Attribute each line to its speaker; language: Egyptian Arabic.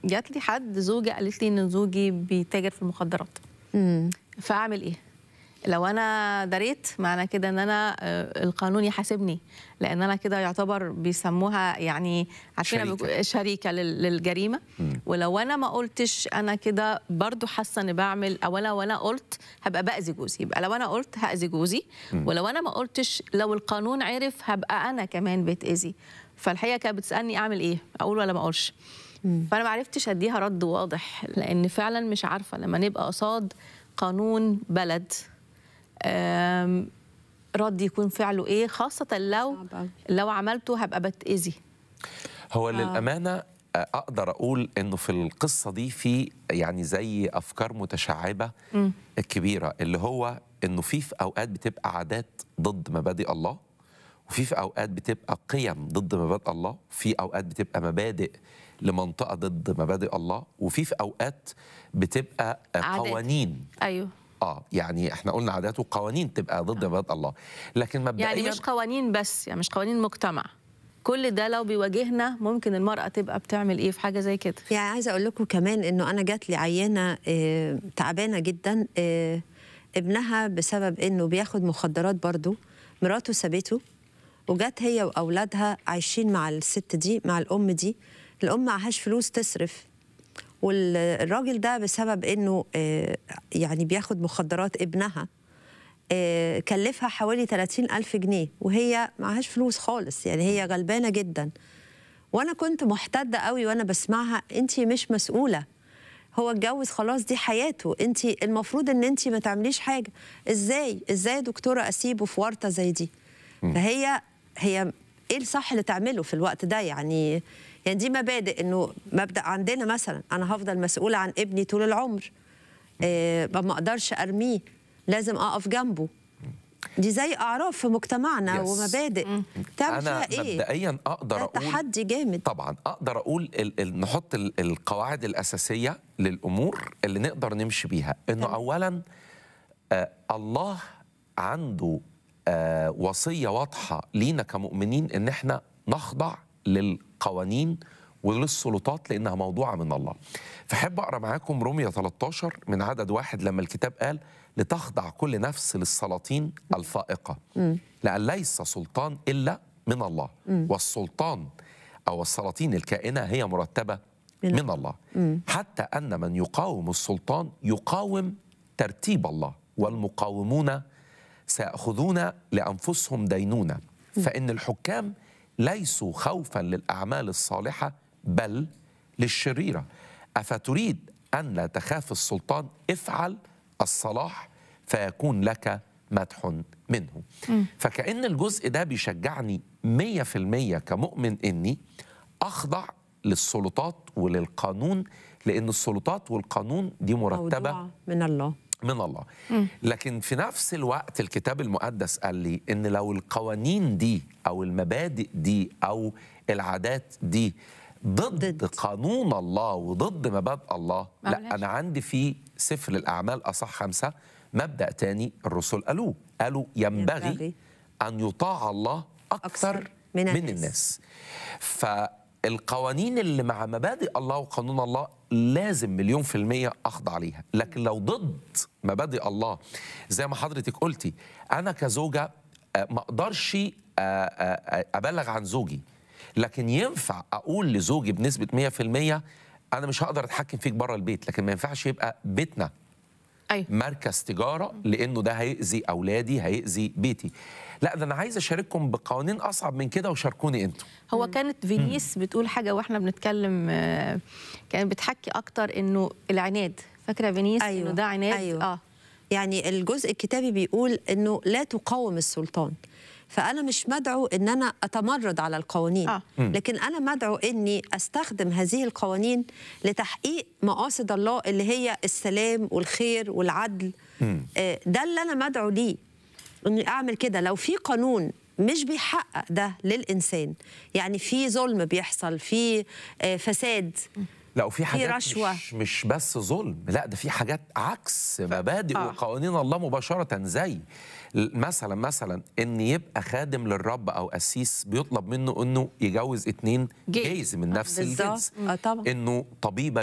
Speaker 1: جات لي حد زوجة قالت لي ان زوجي بيتاجر في المخدرات
Speaker 2: مم.
Speaker 1: فاعمل ايه لو انا دريت معنى كده ان انا آه، القانون يحاسبني لان انا كده يعتبر بيسموها يعني عارفين
Speaker 3: شريكة.
Speaker 1: شريكه, شريكة لل- للجريمه ولو انا ما قلتش انا كده برضو حاسه اني بعمل او انا وانا قلت هبقى باذي جوزي يبقى لو انا قلت هاذي جوزي ولو انا ما قلتش لو القانون عرف هبقى انا كمان بتاذي فالحقيقه كانت بتسالني اعمل ايه اقول ولا ما اقولش فانا ما عرفتش اديها رد واضح لان فعلا مش عارفه لما نبقى قصاد قانون بلد آم، رد يكون فعله ايه خاصه لو
Speaker 2: صعب أوي.
Speaker 1: لو عملته هبقى بتاذي
Speaker 3: هو للامانه آه، اقدر اقول انه في القصه دي في يعني زي افكار متشعبه كبيره اللي هو انه في في اوقات بتبقى عادات ضد مبادئ الله وفي في اوقات بتبقى قيم ضد مبادئ الله في اوقات بتبقى مبادئ لمنطقه ضد مبادئ الله وفي في اوقات بتبقى آه،
Speaker 1: عادات.
Speaker 3: قوانين
Speaker 1: ايوه
Speaker 3: اه يعني احنا قلنا عادات وقوانين تبقى ضد مبادئ الله لكن مبدئيا
Speaker 1: يعني مش قوانين بس يعني مش قوانين مجتمع كل ده لو بيواجهنا ممكن المرأة تبقى بتعمل ايه في حاجة زي كده
Speaker 2: يعني عايزه اقول لكم كمان انه انا جات لي عيانه آه، تعبانه جدا آه، ابنها بسبب انه بياخد مخدرات برضو مراته سابته وجت هي واولادها عايشين مع الست دي مع الام دي الام معهاش فلوس تصرف والراجل ده بسبب انه آه، يعني بياخد مخدرات ابنها آه، كلفها حوالي 30 ألف جنيه وهي معهاش فلوس خالص يعني هي غلبانة جدا وانا كنت محتده قوي وانا بسمعها انت مش مسؤوله هو اتجوز خلاص دي حياته انت المفروض ان انت ما تعمليش حاجه ازاي ازاي يا دكتوره اسيبه في ورطه زي دي فهي هي ايه الصح اللي تعمله في الوقت ده يعني يعني دي مبادئ انه مبدا عندنا مثلا انا هفضل مسؤوله عن ابني طول العمر إيه ما اقدرش ارميه لازم اقف جنبه دي زي اعراف في مجتمعنا
Speaker 3: Yes.
Speaker 2: ومبادئ تعمل
Speaker 3: انا
Speaker 2: فيها ايه
Speaker 3: مبدئيا اقدر
Speaker 2: ده
Speaker 3: اقول
Speaker 2: تحدي جامد
Speaker 3: طبعا اقدر اقول ال ال نحط ال القواعد الاساسيه للامور اللي نقدر نمشي بيها انه
Speaker 2: تمام.
Speaker 3: اولا آه الله عنده آه وصيه واضحه لينا كمؤمنين ان احنا نخضع للقوانين وللسلطات لانها موضوعه من الله. فحب اقرا معاكم رومية 13 من عدد واحد لما الكتاب قال لتخضع كل نفس للسلاطين الفائقه لان ليس سلطان الا من الله والسلطان او السلاطين الكائنه هي مرتبه
Speaker 2: من
Speaker 3: من الله حتى ان من يقاوم السلطان يقاوم ترتيب الله والمقاومون سيأخذون لأنفسهم دينونة فإن الحكام ليسوا خوفا للأعمال الصالحة بل للشريرة أفتريد أن لا تخاف السلطان افعل الصلاح فيكون لك مدح منه فكأن الجزء ده بيشجعني مية في المية كمؤمن إني أخضع للسلطات وللقانون لأن السلطات والقانون دي مرتبة
Speaker 2: موضوع من الله
Speaker 3: من الله لكن في نفس الوقت الكتاب المقدس قال لي ان لو القوانين دي او المبادئ دي او العادات دي ضد,
Speaker 2: ضد.
Speaker 3: ضد. قانون الله وضد مبادئ الله
Speaker 1: معلش.
Speaker 3: لا انا عندي في سفر الاعمال اصح خمسة مبدا تاني الرسل قالوه قالوا ينبغي,
Speaker 2: ينبغي
Speaker 3: ينبغي ان يطاع الله اكثر,
Speaker 2: أكثر من
Speaker 3: من,
Speaker 2: الناس.
Speaker 3: من الناس فالقوانين اللي مع مبادئ الله وقانون الله لازم مليون في المية أخضع ليها لكن لو ضد مبادئ الله زي ما حضرتك قلتي أنا كزوجة آه، ما أقدرش آه، آه، آه، أبلغ عن زوجي لكن ينفع أقول لزوجي بنسبة 100% أنا مش هقدر أتحكم فيك بره البيت لكن ما ينفعش يبقى بيتنا
Speaker 1: ايوه
Speaker 3: مركز تجاره لانه ده هيأذي اولادي هيأذي بيتي لا ده انا عايز اشارككم بقوانين اصعب من كده وشاركوني انتوا
Speaker 1: هو كانت فينيس بتقول حاجة واحنا بنتكلم آه، كانت بتحكي اكتر انه العناد فاكرة فينيس
Speaker 2: أيوة،
Speaker 1: انه ده عناد
Speaker 2: أيوة.
Speaker 1: اه
Speaker 2: يعني الجزء الكتابي بيقول انه لا تقاوم السلطان فانا مش مدعو ان انا اتمرد على القوانين
Speaker 1: آه.
Speaker 2: لكن انا مدعو اني استخدم هذه القوانين لتحقيق مقاصد الله اللي هي السلام والخير والعدل آه، ده اللي انا مدعو ليه اني اعمل كده لو في قانون مش بيحقق ده للانسان يعني في ظلم بيحصل في آه، فساد
Speaker 3: لا وفي حاجات
Speaker 2: رشوة.
Speaker 3: مش, مش بس ظلم لا ده في حاجات عكس مبادئ
Speaker 1: آه.
Speaker 3: وقوانين الله مباشرة زي مثلا مثلا ان يبقى خادم للرب او قسيس بيطلب منه انه يجوز اتنين
Speaker 1: جي.
Speaker 3: جيز من نفس
Speaker 2: بالظبط
Speaker 3: الجنس
Speaker 2: اه طبعا
Speaker 3: انه طبيبه